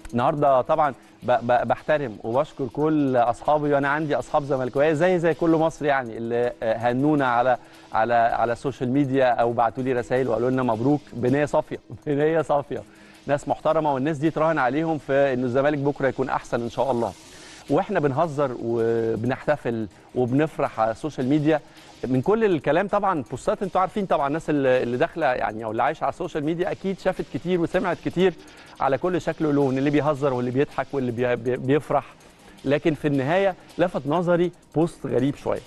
النهارده طبعا ب- ب- بحترم وبشكر كل اصحابي وانا عندي اصحاب زملكاويه زي زي كل مصر يعني اللي آه، هنونا على على على السوشيال ميديا او بعتوا لي رسائل وقالوا لنا مبروك بنيه صافيه بنيه صافيه ناس محترمه والناس دي تراهن عليهم في انه الزمالك بكره يكون احسن ان شاء الله واحنا بنهزر وبنحتفل وبنفرح على السوشيال ميديا من كل الكلام طبعا بوستات انتوا عارفين طبعا الناس اللي اللي داخله يعني او اللي عايشه على السوشيال ميديا اكيد شافت كتير وسمعت كتير على كل شكل ولون اللي بيهزر واللي بيضحك واللي بي- بي- بيفرح لكن في النهايه لفت نظري بوست غريب شويه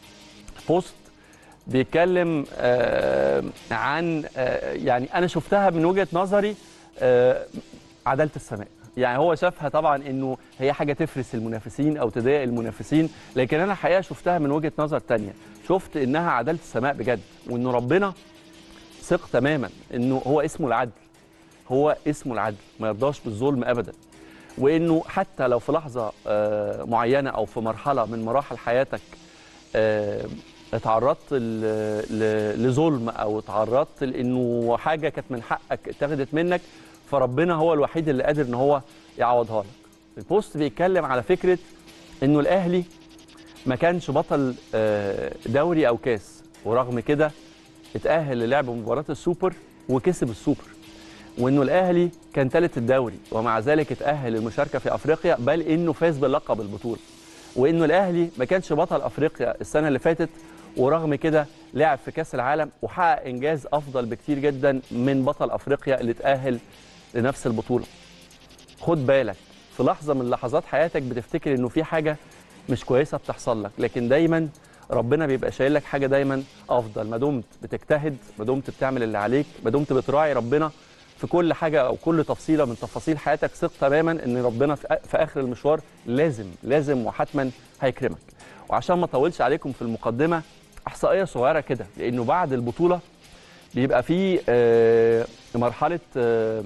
بوست بيتكلم آه، عن آه، يعني انا شفتها من وجهه نظري آه، عداله السماء يعني هو شافها طبعا انه هي حاجه تفرس المنافسين او تضايق المنافسين لكن انا الحقيقه شفتها من وجهه نظر تانية شفت انها عداله السماء بجد وان ربنا ثق تماما انه هو اسمه العدل هو اسمه العدل ما يرضاش بالظلم ابدا وانه حتى لو في لحظه آه، معينه او في مرحله من مراحل حياتك آه، اتعرضت ل- ل- لظلم او اتعرضت لانه حاجه كانت من حقك اتاخدت منك فربنا هو الوحيد اللي قادر ان هو يعوضها لك. البوست بيتكلم على فكره انه الاهلي ما كانش بطل آه، دوري او كاس ورغم كده اتاهل للعب مباراه السوبر وكسب السوبر وانه الاهلي كان ثالث الدوري ومع ذلك اتاهل للمشاركه في افريقيا بل انه فاز بلقب البطوله وانه الاهلي ما كانش بطل افريقيا السنه اللي فاتت ورغم كده لعب في كاس العالم وحقق انجاز افضل بكتير جدا من بطل افريقيا اللي اتاهل لنفس البطوله خد بالك في لحظه من لحظات حياتك بتفتكر انه في حاجه مش كويسه بتحصل لك لكن دايما ربنا بيبقى شايل لك حاجه دايما افضل ما دمت بتجتهد ما دمت بتعمل اللي عليك ما دمت بتراعي ربنا في كل حاجه او كل تفصيله من تفاصيل حياتك ثق تماما ان ربنا في في اخر المشوار لازم لازم وحتما هيكرمك وعشان ما اطولش عليكم في المقدمه احصائيه صغيره كده لانه بعد البطوله بيبقى في آه، مرحله آه،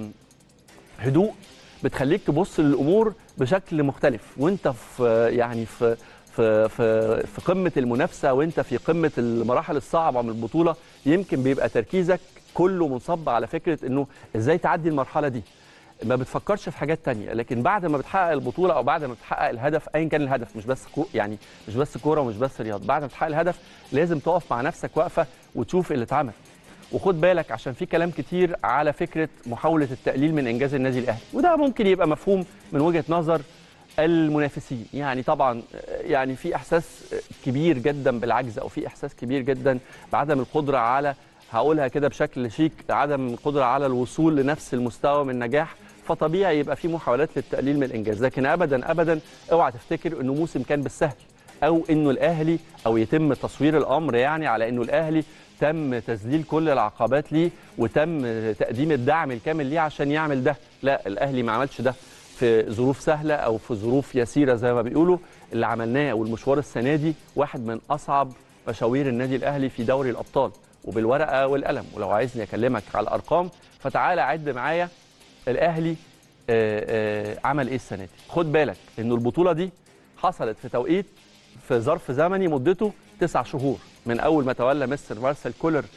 هدوء بتخليك تبص للامور بشكل مختلف وانت في يعني في في في في قمه المنافسه وانت في قمه المراحل الصعبه من البطوله يمكن بيبقى تركيزك كله منصب على فكره انه ازاي تعدي المرحله دي ما بتفكرش في حاجات تانية لكن بعد ما بتحقق البطوله او بعد ما بتحقق الهدف ايا كان الهدف مش بس كو يعني مش بس كوره ومش بس رياضه بعد ما تحقق الهدف لازم تقف مع نفسك واقفه وتشوف اللي اتعمل وخد بالك عشان في كلام كتير على فكره محاوله التقليل من انجاز النادي الاهلي وده ممكن يبقى مفهوم من وجهه نظر المنافسين يعني طبعا يعني في احساس كبير جدا بالعجز او في احساس كبير جدا بعدم القدره على هقولها كده بشكل شيك عدم القدره على الوصول لنفس المستوى من النجاح فطبيعي يبقى في محاولات للتقليل من الانجاز لكن ابدا ابدا اوعى تفتكر انه موسم كان بالسهل او انه الاهلي او يتم تصوير الامر يعني على انه الاهلي تم تذليل كل العقبات ليه وتم تقديم الدعم الكامل ليه عشان يعمل ده لا الاهلي ما عملش ده في ظروف سهله او في ظروف يسيره زي ما بيقولوا اللي عملناه والمشوار السنه دي واحد من اصعب مشاوير النادي الاهلي في دوري الابطال وبالورقه والقلم ولو عايزني اكلمك على الارقام فتعالى عد معايا الاهلي آه، آه، عمل ايه السنه دي خد بالك انه البطوله دي حصلت في توقيت في ظرف زمني مدته تسع شهور من اول ما تولى مستر مارسيل كولر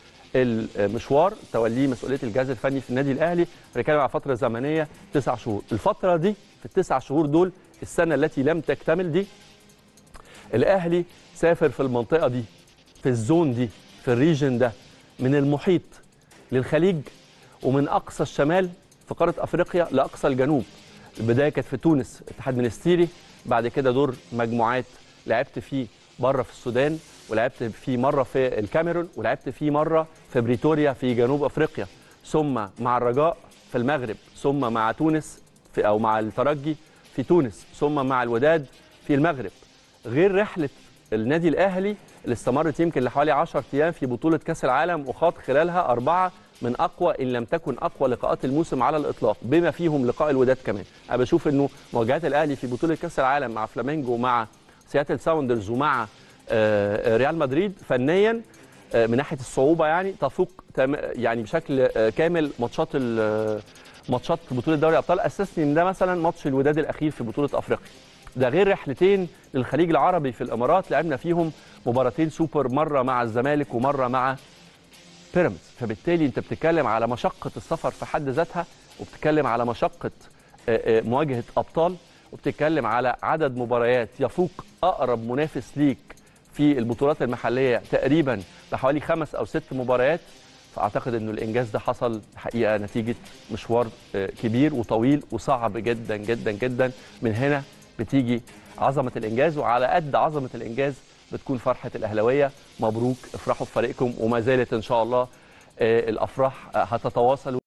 المشوار توليه مسؤوليه الجهاز الفني في النادي الاهلي بنتكلم على فتره زمنيه تسع شهور الفتره دي في التسع شهور دول السنه التي لم تكتمل دي الاهلي سافر في المنطقه دي في الزون دي في الريجن ده من المحيط للخليج ومن اقصى الشمال في قاره افريقيا لاقصى الجنوب البدايه كانت في تونس اتحاد منستيري بعد كده دور مجموعات لعبت فيه بره في السودان ولعبت فيه مره في الكاميرون ولعبت فيه مره في بريتوريا في جنوب افريقيا ثم مع الرجاء في المغرب ثم مع تونس في او مع الترجي في تونس ثم مع الوداد في المغرب غير رحله النادي الاهلي اللي استمرت يمكن لحوالي 10 ايام في بطوله كاس العالم وخاض خلالها اربعه من اقوى ان لم تكن اقوى لقاءات الموسم على الاطلاق بما فيهم لقاء الوداد كمان انا بشوف انه مواجهات الاهلي في بطوله كاس العالم مع فلامينجو ومع سياتل ساوندرز ومع آه، ريال مدريد فنيا آه، من ناحيه الصعوبه يعني تفوق تم- يعني بشكل آه، كامل ماتشات ال- ماتشات بطوله دوري الابطال اسسني ان ده مثلا ماتش الوداد الاخير في بطوله افريقيا ده غير رحلتين للخليج العربي في الامارات لعبنا فيهم مباراتين سوبر مره مع الزمالك ومره مع بيراميدز فبالتالي انت بتتكلم على مشقه السفر في حد ذاتها وبتتكلم على مشقه آه، آه، مواجهه ابطال وبتتكلم على عدد مباريات يفوق اقرب منافس ليك في البطولات المحليه تقريبا بحوالي خمس او ست مباريات فاعتقد انه الانجاز ده حصل حقيقه نتيجه مشوار آه، كبير وطويل وصعب جدا جدا جدا من هنا بتيجي عظمه الانجاز وعلى قد عظمه الانجاز بتكون فرحه الاهلاويه مبروك افرحوا بفريقكم وما زالت ان شاء الله آه، الافراح آه، هتتواصل